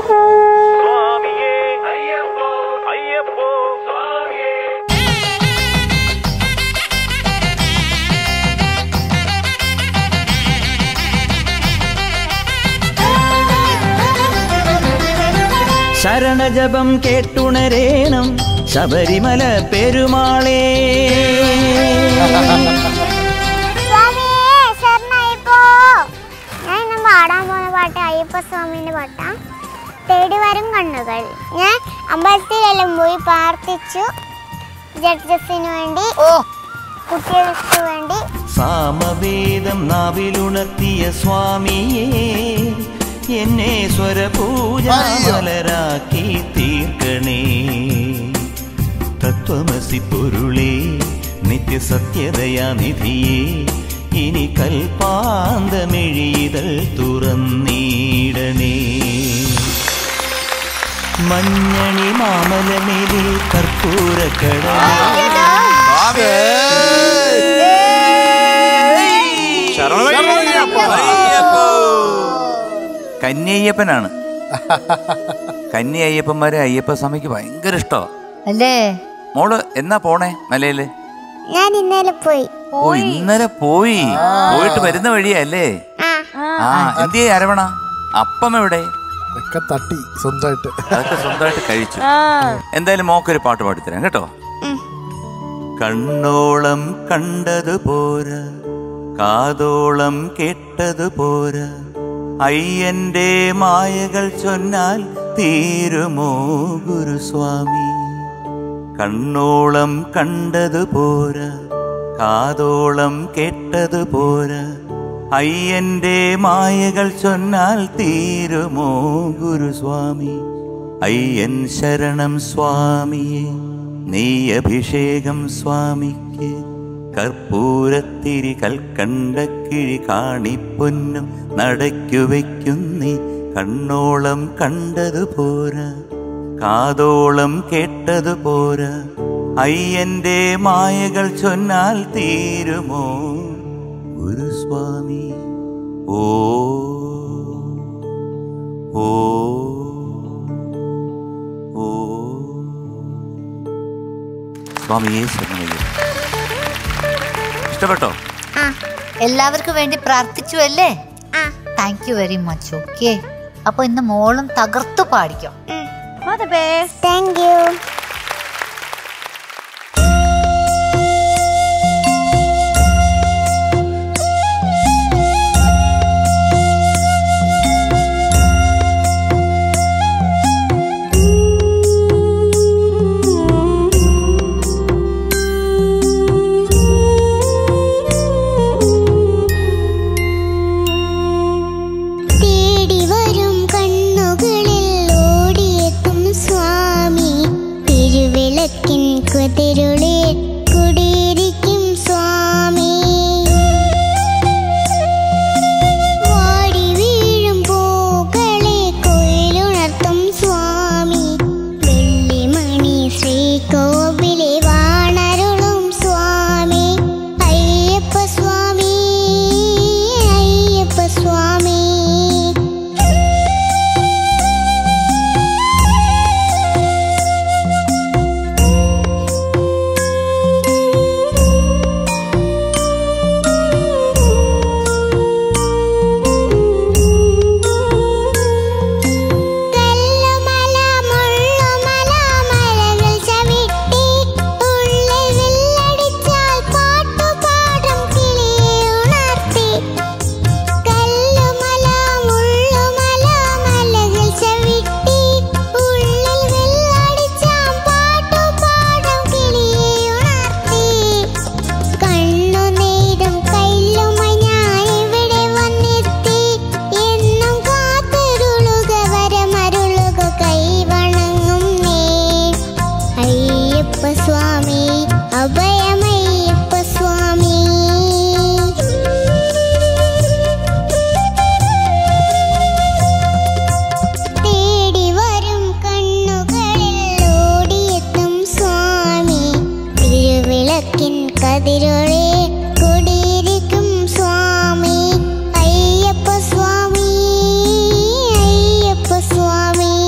സ്വാമിയേ അയ്യപ്പോ അയ്യപ്പോ സ്വാമിയേ ശരണജപം കേട്ടുണരേണം ശബരിമല പെരുമാളേ സ്വാമിയേ ശരണയ്യപ്പോ ഞാൻ ഇന്ന് പാടാൻ പോകുന്ന പാട്ട് അയ്യപ്പ സ്വാമിന്റെ പാട്ടാ തേടി വരും കണ്ണുകൾ ഞാൻ അമ്പലത്തിലെല്ലാം പോയി പ്രാർത്ഥിച്ചു ജഡ്ജസിന് വേണ്ടി കുട്ടികൾക്ക് വേണ്ടി സാമവേദം നാവിലുണർത്തിയ സ്വാമിയേ എന്നെ സ്വരപൂജാമലരാക്കി തീർക്കണേ തത്വമസി പൊരുളേ നിത്യസത്യതയാനിധിയേ ഇനി കൽപ്പാന്തമെഴിതൽ തുറന്നീടണേ മഞ്ഞണി മാമലമേലെ കർപ്പൂരക്കട കന്യയ്യപ്പനാണ് കന്യ അയ്യപ്പന്മാരെ അയ്യപ്പ സ്വാമിക്ക് ഭയങ്കര ഇഷ്ടമാണ് അല്ലേ മോള് എന്നാ പോണേ മലയില് ഞാൻ ഇന്നലെ പോയി ഓ ഇന്നലെ പോയി പോയിട്ട് വരുന്ന വഴിയല്ലേ ആ ആ എന്തിയെ അരവണ അപ്പം എവിടെ ഒക്കെ തട്ടി സ്വന്തമായിട്ട് അതൊക്കെ സ്വന്തമായിട്ട് കഴിച്ചു എന്തായാലും മോക്കൊരു പാട്ട് പാടിത്തരാം കേട്ടോ കണ്ണോളം കണ്ടത് പോരാ കാതോളം കേട്ടത് പോരാ അയ്യന്റെ മായകൾ ചൊന്നാൽ തീരുമോ ഗുരുസ്വാമി കണ്ണോളം കണ്ടത് പോരാ കാതോളം കേട്ടത് പോരാ അയ്യന്റെ മായകൾ ചൊന്നാൽ തീരുമോ ഗുരുസ്വാമി അയ്യൻ ശരണം സ്വാമിയെ നീ അഭിഷേകം സ്വാമിക്ക് കർപ്പൂരത്തിരി കൽക്കണ്ടക്കിഴി കാണിപ്പൊന്നും നടയ്ക്കു വയ്ക്കുന്നീ കണ്ണോളം കണ്ടത് പോരാ കാതോളം കേട്ടത് പോരാ അയ്യന്റെ മായകൾ ചൊന്നാൽ തീരുമോ ഗുരുസ്വാമി ഓ ഓ ഓ സ്വാമിയെ ശരണമയ്യ ഇഷ്ടപ്പെട്ടോ ആ എല്ലാവർക്കും വേണ്ടി പ്രാർത്ഥിച്ചു അല്ലേ ആ thank you very much okay അപ്പൊ ഇന്ന് മോളും തകർത്തു പാടിക്കും താങ്ക് യു തേടി വരും കണ്ണുകളിൽ ഓടിയെത്തും സ്വാമി തിരുവിളക്കിൻ കുതിരുളിൽ കുടിയിരിക്കും സ്വാമി വാടി വീഴും പൂക്കളെ കൊയിലുണർത്തും സ്വാമി വെള്ളിമണി ശ്രീകോവിലെ വാണരുളും സ്വാമി അയ്യപ്പ സ്വാമി അയ്യപ്പ സ്വാമി കല്ലുമല മുള്ളുമല മലകൾ ചവിട്ടി ഉള്ളിൽ വില്ലടിച്ചാൽ പാട്ടുപാടും കിളിയെ ഉണർത്തി കല്ലുമല മുള്ളുമല മലകൾ ചവിട്ടി ഉള്ളിൽ വില്ലടിച്ചാൽ പാട്ടുപാടും കിളിയെ ഉണർത്തി കണ്ണുനീരും കയ്യിലുമായി ഞാൻ ഇവിടെ വന്നെത്തി എന്നും കാത്തിരുളുക വരമരുളുക കൈവണങ്ങും നേ അയ്യപ്പ സ്വാമി അഭയമയ്യപ്പ സ്വാമി തേടി വരും കണ്ണുകളിൽ ഓടിയെത്തും സ്വാമി തിരുവിളക്കിൻ കതിരൊളി കുടിയിരിക്കും സ്വാമി അയ്യപ്പ സ്വാമി അയ്യപ്പ സ്വാമി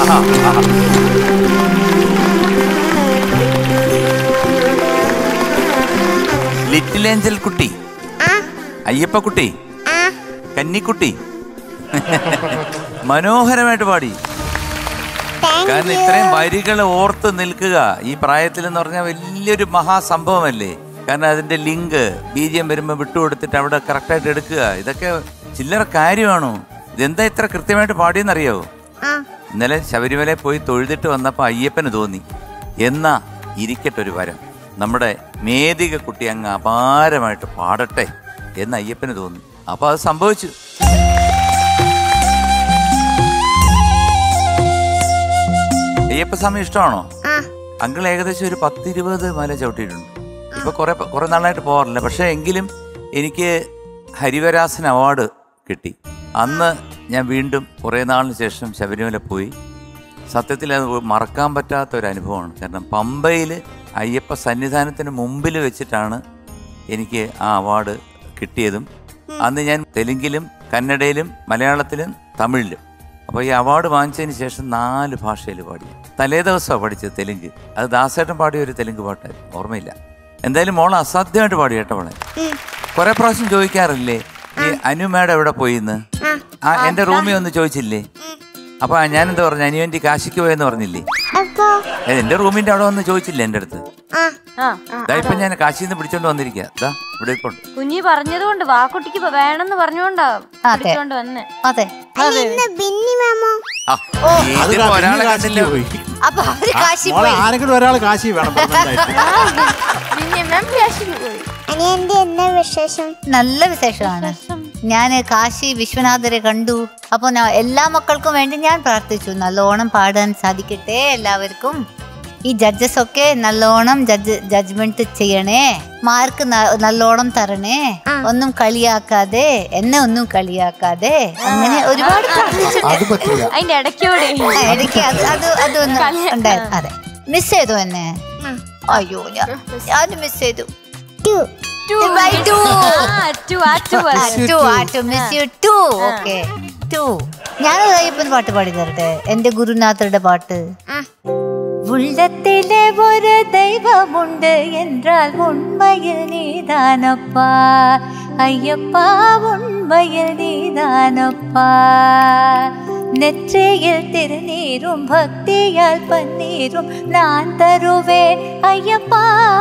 ആഹാ, ആഹാ. ലിറ്റിൽ ഏഞ്ചൽ കുട്ടി ആ അയ്യപ്പ കുട്ടി ആ കന്നിക്കുട്ടി മനോഹരമായിട്ട് പാടി താങ്ക് കാരണം യു ഇത്രയും വരികൾ ഓർത്ത് നിൽക്കുക ഈ പ്രായത്തിൽ എന്ന് പറഞ്ഞാൽ വലിയൊരു മഹാസംഭവമല്ലേ കാരണം അതിന്റെ ലിങ്ക് ബീജം വരുമ്പോൾ വിട്ടുകൊടുത്തിട്ട് അവിടെ കറക്റ്റായിട്ട് എടുക്കുക ഇതൊക്കെ ചില്ലറ കാര്യമാണോ ഇതെന്താ ഇത്ര കൃത്യമായിട്ട് പാടിയെന്നറിയാവോ ആ ഇന്നലെ ശബരിമലയിൽ പോയി തൊഴുതിട്ട് വന്നപ്പോൾ അയ്യപ്പന് തോന്നി എന്നാ ഇരിക്കട്ടെ ഒരു വരം നമ്മുടെ മേധിക കുട്ടി അങ്ങ് അപാരമായിട്ട് പാടട്ടെ എന്ന് അയ്യപ്പന് തോന്നി അപ്പൊ അത് സംഭവിച്ചു അയ്യപ്പസ്വാമി ഇഷ്ടമാണോ ആ അങ്കിൾ ഏകദേശം ഒരു പത്തിരുപത് മല ചവിട്ടിയിട്ടുണ്ട് ഇപ്പൊ കുറെ കുറെ നാളായിട്ട് പോകാറില്ല പക്ഷെ എങ്കിലും എനിക്ക് ഹരിവരാസൻ അവാർഡ് കിട്ടി അന്ന് ഞാൻ വീണ്ടും കുറേ നാളിന് ശേഷം ശബരിമല പോയി സത്യത്തിൽ അത് മറക്കാൻ പറ്റാത്ത ഒരു അനുഭവമാണ് കാരണം പമ്പയിൽ അയ്യപ്പ സന്നിധാനത്തിന് മുമ്പിൽ വെച്ചിട്ടാണ് എനിക്ക് ആ അവാർഡ് കിട്ടിയതും അന്ന് ഞാൻ തെലുങ്കിലും കന്നഡയിലും മലയാളത്തിലും തമിഴിലും അപ്പോൾ ഈ അവാർഡ് വാങ്ങിച്ചതിന് ശേഷം നാല് ഭാഷയിൽ പാടി തലേ ദിവസമാണ് പഠിച്ചത് തെലുങ്ക് അത് ദാസേട്ടൻ പാടിയ ഒരു തെലുങ്ക് പാട്ടായിരുന്നു ഓർമ്മയില്ല എന്തായാലും മോൾ അസാധ്യമായിട്ട് പാടി കേട്ടോ മോളെ കുറെ പ്രാവശ്യം ചോദിക്കാറില്ലേ ഈ അനുമേടെ എവിടെ പോയിന്ന് ആ എന്റെ റൂമിൽ ഒന്ന് ചോദിച്ചില്ലേ അപ്പൊ ഞാൻ എന്താ പറഞ്ഞു അനുവേണ്ടി കാശിക്ക് പോയെന്ന് പറഞ്ഞില്ലേ അപ്പോ ഏ, എന്റെ റൂമിന്റെ അവിടെ വന്ന് ചോദിച്ചില്ലേ എന്റെ അടുത്ത് ആ ആ ദാ ഇപ്പൊ ഞാൻ കാശിയിൽ നിന്ന് പിടിച്ചോണ്ട് വന്നിരിക്കുക ദാ ഇവിടെ ഇപ്പൊ ഉണ്ട്. കുഞ്ഞി പറഞ്ഞതുകൊണ്ട് വാക്കുട്ടിക്ക് ഇപ്പൊ വേണമെന്ന് പറഞ്ഞുകൊണ്ടാ അതെ. വിളിച്ചോണ്ട് വന്നെ അതെ അല്ല ഇന്ന് ബിന്നി മാമോ ആ, അത് ഇതിപ്പോ ഒരാളെ കാശി കണ്ടില്ല പോയി അപ്പൊ അവര് കാശി മോളെ പോയി ആരെങ്കിലും ഒരാൾ കാശി വേണം നിർബന്ധമായിട്ട്. അനിയന്റെ എന്താ വിശേഷം നല്ല വിശേഷമാണ് ഞാൻ കാശി വിശ്വനാഥരെ കണ്ടു അപ്പോൾ ഞാൻ എല്ലാ മക്കൾക്കും വേണ്ടി ഞാൻ പ്രാർത്ഥിച്ചു നല്ലോണം പാടാൻ സാധിക്കട്ടെ എല്ലാവർക്കും ഈ ജഡ്ജസ് ഒക്കെ നല്ലോണം ജഡ്ജ് ജഡ്ജ്മെന്റ് ചെയ്യണേ മാർക്ക് നല്ലോണം തരണേ ഒന്നും കളിയാക്കാതെ എന്നെ ഒന്നും കളിയാക്കാതെ അങ്ങനെ ഒരുപാട് പ്രാർത്ഥിച്ചു അത് പറ്റില്ല അതിന്റെ ഇടയ്ക്കൂടെ ആ, എനിക്ക് അത് അത് അതൊന്നും ഉണ്ടായിരുന്നു അതെ മിസ് ചെയ്തു എന്നെ അയ്യോ ഞാൻ ഞാൻ മിസ് ചെയ്തു ടു Bye, two. ആ, two, ആ, two ആ, അല്ലേ? two, ആ, two, miss you too. Okay. Two. ഞാനൊരു അയ്യപ്പൻ പാട്ട് പാടി തരട്ടെ എന്റെ ഗുരുനാഥരുടെ പാട്ട് உள்ளத்திலே ஒரு தெய்வமுண்டு என்றால் உண்மையில் நீதானப்பா ஐயப்பா உண்மையில் நீதானப்பா நெற்றியில் திருநீரும் பக்தியால் பன்னீரும் நான் தருவேன் ஐயப்பா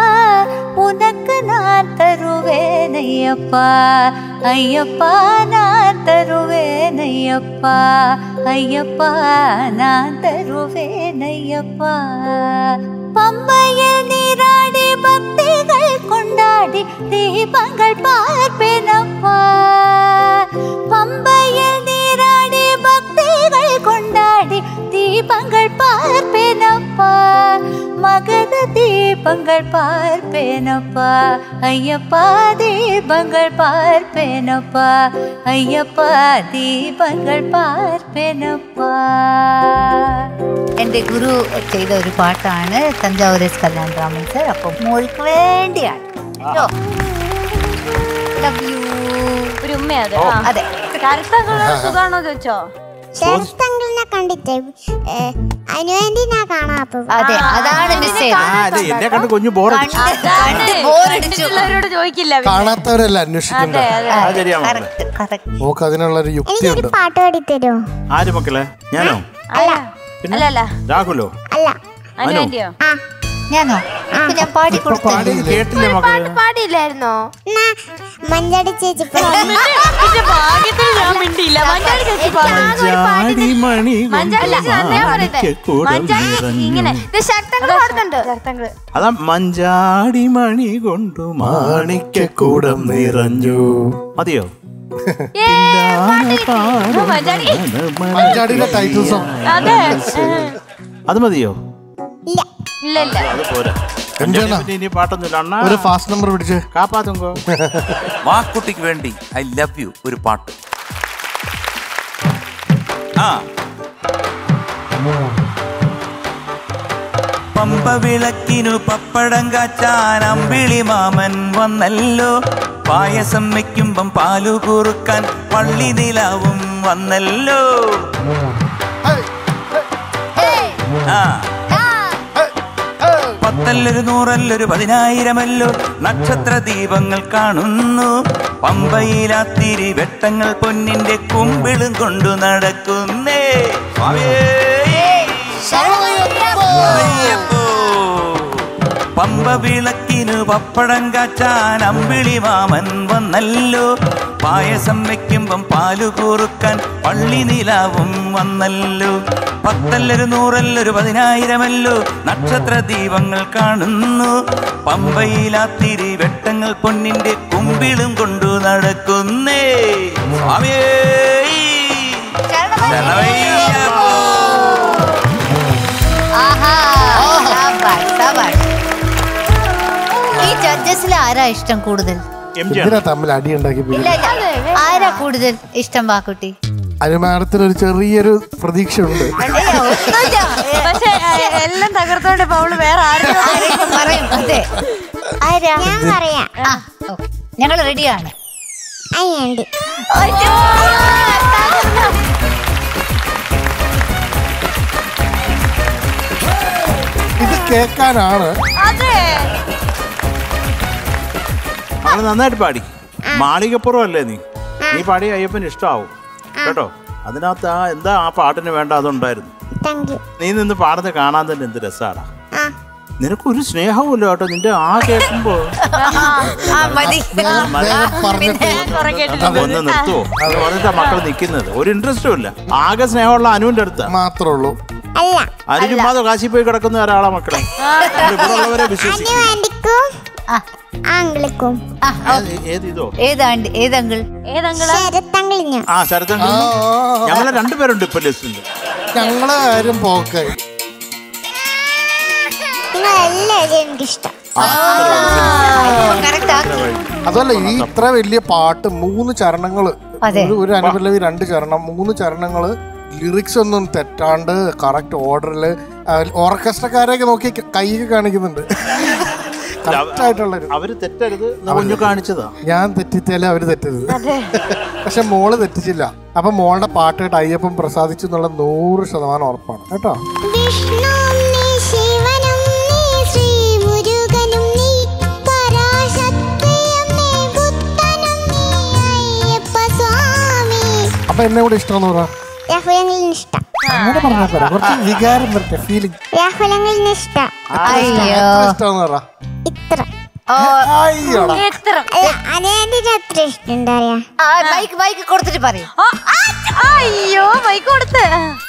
உனக்கு நான் தருவேன் ஐயப்பா ஐயப்பா நான் தருவேன் ஐயப்பா ஐயப்பா நான் தருவேன் ஐயப்பா பம்பையில் நீராடி பக்திகள் கொண்டாடி தீபங்கள் பார்ப்பேனப்பா பம்பையில் நீராடி பக்திகள் கொண்டாடி தீபங்கள் பார்ப்பேனப்பா மகத தீபங்கள் பார்ப்பேனப்பா ஐயப்பா தீபங்கள் பார்ப்பேனப்பா ஐயப்பா ദീപങ്ങൾ പാർപ്പനപ്പാ എൻ്റെ ഗുരു ചെയ്ത ഒരു പാട്ടാണ് Thanjavur S Kalyanaraman sir അപ്പം മോൾക്ക് വേണ്ടിയാണ് കേട്ടോ ലവ് യു ഒരു ഉമ്മയത് അതെ കറുത്ത സുഖാണോ ചോദിച്ചോ ശരത്തങ്കിളിനെ കണ്ടിട്ടേ ഏ, അനുവേണ്ടി ഞാൻ കാണാം അപ്പൊ അതെ അതാണ് മിസ് ആ അതെ എന്നെ കണ്ട് കുഞ്ഞു ബോറടിച്ചു കണ്ട് ബോറടിച്ചു കണ്ടിട്ടുള്ളവരോട് ചോദിക്കില്ല പിന്നെ. കാണാത്തവരല്ല അതെ അന്വേഷിക്കണ്ട അതെ അത് ശരിയാണ് മോളെ. കറക്റ്റ് കറക്റ്റ് നോക്ക് അതിനുള്ള ഒരു എനിക്കൊരു യുക്തിയുണ്ട് പാട്ട് പാടി തരുമോ ആര് മക്കളെ ഞാനോ അല്ല അല്ല അല്ല രാഹുലോ അല്ല അതിന് വേണ്ടിയോ ആ ഞാനോ ഇപ്പൊ ഞാൻ പാടി ഇപ്പൊ പാടി കൊടുത്തു കേട്ടില്ലേ മക്കളെ പാടിയില്ലായിരുന്നോ എന്നാ മഞ്ചാടി ചേച്ചി എന്റെ ഭാഗ്യത്തിൽ ഞാൻ മിണ്ടിയില്ല മഞ്ചാടി ചേച്ചി പാടി. ജാടി മണി മഞ്ചാടി ചേച്ചി തന്നെ പറയട്ടെ മഞ്ചാടി ഇങ്ങനെ ഇത് ശക്തങ്ങൾ പാടുന്നുണ്ട് ശക്തങ്ങൾ അതാ മഞ്ചാടി മണി കൊണ്ടു മാണിക്കൂടം നിറഞ്ഞു മതിയോ മഞ്ചാടി മഞ്ചാടിയുടെ ടൈറ്റിൽ സോങ് അതെ അത് മതിയോ ഇല്ല ഇല്ല ഇല്ല അത് പോരാ എന്താണ്? പിന്നെ ഇനി പാട്ടൊന്നുമില്ല അണ്ണാ ഒരു ഫാസ്റ്റ് നമ്പർ പിടിച്ച് കാപ്പാത്തുങ്കോ വാക്കുട്ടിക്ക് വേണ്ടി ഐ ലവ് യു ഒരു പാട്ട് ആ പമ്പ വിളക്കിനു പപ്പടം കാച്ചാൻ അമ്പിളി മാമൻ വന്നല്ലോ പായസം വെക്കുമ്പം പാലു കുറുക്കാൻ പള്ളി നിലാവും വന്നല്ലോ ആ പത്തല്ലൊരു നൂറല്ലൊരു പതിനായിരമല്ലോ നക്ഷത്ര ദീപങ്ങൾ കാണുന്നു പമ്പയിലാത്തിരി വെട്ടങ്ങൾ പൊന്നിന്റെ കുമ്പിളും കൊണ്ടു നടക്കുന്നേ സ്വാമിയേ. അയ്യപ്പോ. പമ്പ വിളക്കിനു പപ്പടം കാച്ചാൻ അമ്പിളി മാമൻ വന്നല്ലോ പായസം വെക്കുമ്പം പാലു കൂറുക്കാൻ പള്ളി നിലാവും വന്നല്ലോ പത്തല്ലൊരു നൂറല്ലൊരു പതിനായിരമല്ലോ നക്ഷത്ര ദീപങ്ങൾ കാണുന്നു പമ്പയിലാത്തിരി വെട്ടങ്ങൾ പൊന്നിന്റെ കുമ്പിളും കൊണ്ടു നടക്കുന്നേ സ്വാമിയേ ശരണമയ്യപ്പോ. ആഹാ, ശാബാഷ്, ശാബാഷ്. ഈ ജഡ്ജസിൽ ആരാ ഇഷ്ടം കൂടുതൽ എം ജി എന്തിനാ തമ്മിൽ അടി ഉണ്ടാക്കി ഇല്ല ഇല്ല ആരാ കൂടുതൽ ഇഷ്ടം വാക്കുട്ടി അനുമാനത്തിന് ഒരു ചെറിയൊരു പ്രതീക്ഷയുണ്ട് ഏയ്, ഒന്നുമില്ല. ഏ, പക്ഷെ ഏ, എല്ലാം തകർത്തോണ്ട് ഇപ്പൊ അവള് വേറെ ആരും ആരെങ്കിലും പറയും അതെ ആരാ ഞാൻ പറയാം ആ ഓക്കെ ഞങ്ങൾ റെഡിയാണ് അയ്യണ്ട് ഇത് കേൾക്കാനാണ് അതെ അവള് നന്നായിട്ട് പാടി മാളികപ്പുറം അല്ലേ നീ നീ പാടി അയ്യപ്പന് ഇഷ്ടാവും കേട്ടോ അതിനകത്ത് ആ എന്താ ആ പാട്ടിന് വേണ്ട അതുണ്ടായിരുന്നു താങ്ക് യു നീ നിന്ന് പാടുന്നത് കാണാൻ തന്നെ എന്ത് രസാടാ ആ നിനക്കൊരു സ്നേഹവുമില്ല കേട്ടോ നിന്റെ ആ കേൾക്കുമ്പോ ആ മതി വേഗം വേഗം പറഞ്ഞിട്ട് കുറെ കേട്ടിട്ടുണ്ട് ഒന്ന് നിർത്തുവോ അത് പറഞ്ഞിട്ടാ മക്കൾ നിൽക്കുന്നത് ഒരു ഇൻട്രസ്റ്റും ഇല്ല ആകെ സ്നേഹമുള്ള അനുവിന്റെ അടുത്താ മാത്രമേ ഉള്ളൂ അല്ല അനു ചുമ്മാതെ കാശി പോയി കിടക്കുന്ന ഒരാളാ മക്കളെ നമ്മൾ ഇവിടെ ഉള്ളവരെ വിശ്വസിക്കും അനുവാൻറ്റിക്കും ആ ആംഗ്ലിക്കും ആ ഓ, ഏത് ഇതോ ഏതാണ്ട് ഏതങ്കിൾ ഏതങ്ങള് ശരത്തങ്കിളിഞ്ഞു ആ ശരത്തങ്ങൾ ഞങ്ങളെ രണ്ടുപേരുണ്ട് ഇപ്പൊ ലിസ്റ്റിൽ ഞങ്ങളെ കാര്യം പോക്കെ നിങ്ങൾ എല്ലാവരും എനിക്കിഷ്ടം കറക്റ്റ് ആക്കി അതല്ല ഈ ഇത്ര വലിയ പാട്ട് മൂന്ന് ചരണങ്ങള് അതെ. ഒരു- ഒരു അനുപല്ലവി രണ്ട് ചരണം മൂന്ന് ചരണങ്ങള് ലിറിക്സ് ഒന്നും തെറ്റാണ്ട് കറക്റ്റ് ഓർഡറില് ഓർക്കസ്ട്രക്കാരെയൊക്കെ നോക്കി കൈ കാണിക്കുന്നുണ്ട് കറക്റ്റ് ആയിട്ടുള്ളൊരു അവര് തെറ്റരുത് എന്ന് കുഞ്ഞു കാണിച്ചതാ ഞാൻ തെറ്റിച്ചാലേ അവര് തെറ്റരുത് പക്ഷെ മോള് തെറ്റിച്ചില്ല അപ്പൊ മോളുടെ പാട്ട് കേട്ട് അയ്യപ്പൻ പ്രസാദിച്ചു എന്നുള്ള നൂറ് ശതമാനം ഉറപ്പാണ് കേട്ടോ വിഷ്ണു നീ ശിവനും നീ ശ്രീ മുരുകനും നീ പരാശക്തിയും നീ ബുദ്ധനും നീ അയ്യപ്പ സ്വാമി അപ്പൊ എന്നെ കൂടെ ഇഷ്ടമെന്ന് പറ രാഹുലങ്ങളിന് ഇഷ്ടം അങ്ങനെ പറഞ്ഞാൽ പോരാ കുറച്ച് വികാരം വരട്ടെ ഫീലിംഗ് രാഹുലങ്ങളിന് ഇഷ്ടം അയ്യോ ഇഷ്ടമെന്ന് പറ ഇത്ര ഓ അയ്യോടാ എത്ര അല്ല അനുവാൻറ്റിന് അത്ര ഇഷ്ടം എന്താ പറയാ ആ ബൈക്ക് ബൈക്ക് കൊടുത്തിട്ട് പറയും ആ, ആ, അയ്യോ മൈക്ക് കൊടുത്ത്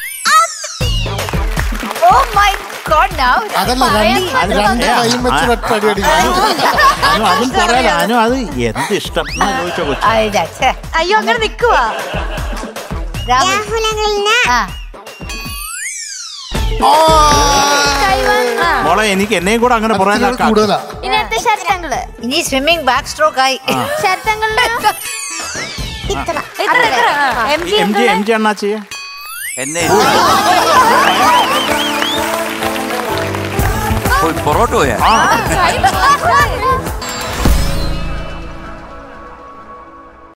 ഓ മൈ ഗോഡ് നൗ അതല്ല രണ്ട് രണ്ട് കൈയും വെച്ച് ഒറ്റ അടി അടിക്കും അനു അതും പറയാലോ അനു അത് എന്ത് ഇഷ്ടം എന്നാ ചോദിച്ചോ കൊച്ചു അയ്യോ അങ്ങനെ നിക്കുവാ രാഹുലങ്ങളിന് ആ ആ, മോളെ എനിക്ക് എന്നെയും കൂടെ അങ്ങനെ കുറച്ചുകൂടെ പറയാൻ കൂടുതലാ ഇനി അടുത്ത ശരത്തങ്ങള് ഇനി സ്വിമ്മിംഗ് ബാക്ക് സ്ട്രോക്ക് ആയി ശരത്തങ്ങളില് ഇത്ര ഇത്ര ഇത്ര M G M G M G അണ്ണാച്ചിയെ എന്നെ പോയി പൊറോട്ട് പോയാ ആ